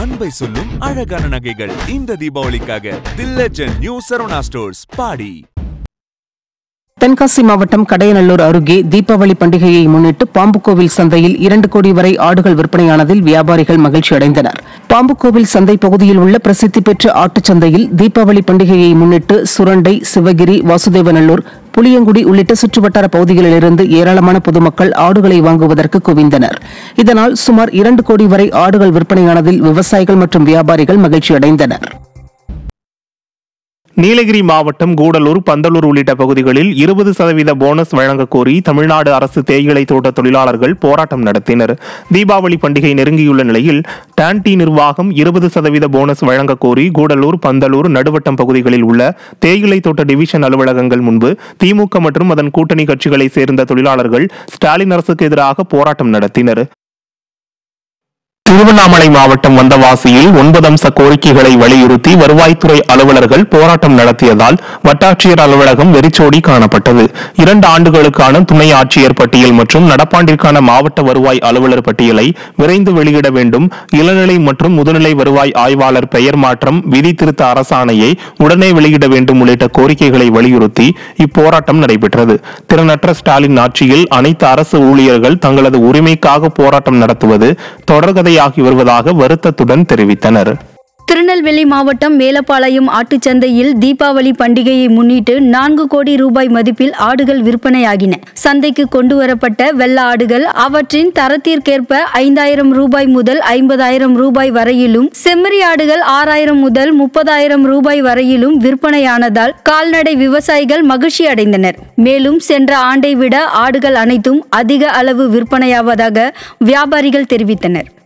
அன்பை சொல்லும் அழகான நகைகள் இந்த தீபாவளிக்காக the legend new Saravana stores பாடி தென்காசி மாவட்டம் கடையநல்லூர் அருகே தீபாவளி பண்டிகையை முன்னிட்டு பாம்புக்கோவில் சந்தையில் இரண்டு கோடி வரை ஆடுகள் விற்பனையானதில் வியாபாரிகள் மகிழ்ச்சி அடைந்தனர் பாம்புக்கோவில் சந்தை பகுதியில் உள்ள பிரசித்தி பெற்ற ஆட்டுச் சந்தையில் தீபாவளி பண்டிகையை முன்னிட்டு சுரண்டை சிவகிரி வாசுதேவநல்லூர் புளியங்குடி உள்ளிட்ட சுற்றுவட்டார பகுதிகளிலிருந்து ஏராளமான பொதுமக்கள் ஆடுகளை வாங்குவதற்கு குவிந்தனர் இதனால் சுமார் இரண்டு கோடி வரை ஆடுகள் விற்பனையானதில் விவசாயிகள் மற்றும் வியாபாரிகள் மகிழ்ச்சி அடைந்தனர் நீலகிரி மாவட்டம் கூடலூர் பந்தலூர் உள்ளிட்ட பகுதிகளில் இருபது சதவீத போனஸ் வழங்கக் கோரி தமிழ்நாடு அரசு தேயிலை தோட்ட தொழிலாளர்கள் போராட்டம் நடத்தினர் தீபாவளி பண்டிகை நெருங்கியுள்ள நிலையில் டான்டி நிர்வாகம் இருபது சதவீத போனஸ் வழங்கக் கோரி கூடலூர் பந்தலூர் நடுவட்டம் பகுதிகளில் உள்ள தேயிலை தோட்ட டிவிஷன் அலுவலகங்கள் முன்பு திமுக மற்றும் அதன் கூட்டணி கட்சிகளைச் சேர்ந்த தொழிலாளர்கள் ஸ்டாலின் அரசுக்கு எதிராக போராட்டம் நடத்தினர் திருவண்ணாமலை மாவட்டம் வந்தவாசியில் ஒன்பது அம்ச கோரிக்கைகளை வலியுறுத்தி வருவாய்த்துறை அலுவலர்கள் போராட்டம் நடத்தியதால் வட்டாட்சியர் அலுவலகம் வெறிச்சோடி காணப்பட்டது இரண்டு ஆண்டுகளுக்கான துணை ஆட்சியர் பட்டியல் மற்றும் நடப்பாண்டிற்கான மாவட்ட வருவாய் அலுவலர் பட்டியலை விரைந்து வெளியிட வேண்டும் இளநிலை மற்றும் முதுநிலை வருவாய் ஆய்வாளர் பெயர் மாற்றம் விதி திருத்த அரசாணையை உடனே வெளியிட வேண்டும் உள்ளிட்ட கோரிக்கைகளை வலியுறுத்தி இப்போராட்டம் நடைபெற்றது திறனற்ற ஸ்டாலின் ஆட்சியில் அனைத்து அரசு ஊழியர்கள் தங்களது உரிமைக்காக போராட்டம் நடத்துவது தொடர்கதையாகி வருவதாக வருத்தத்துடன் தெரிவித்தனர் திருநெல்வேலி மாவட்டம் மேலப்பாளையம் ஆட்டுச்சந்தையில் தீபாவளி பண்டிகையை முன்னிட்டு நான்கு கோடி ரூபாய் மதிப்பில் ஆடுகள் விற்பனையாகின சந்தைக்கு கொண்டு வரப்பட்ட வெள்ள ஆடுகள் அவற்றின் தரத்திற்கேற்ப ஐந்தாயிரம் ரூபாய் முதல் ஐம்பதாயிரம் ரூபாய் வரையிலும் செம்மறி ஆடுகள் ஆறாயிரம் முதல் முப்பதாயிரம் ரூபாய் வரையிலும் விற்பனையானதால் கால்நடை விவசாயிகள் மகிழ்ச்சி அடைந்தனர் மேலும் சென்ற ஆண்டை விட ஆடுகள் அனைத்தும் அதிக அளவு விற்பனையாவதாக வியாபாரிகள் தெரிவித்தனர்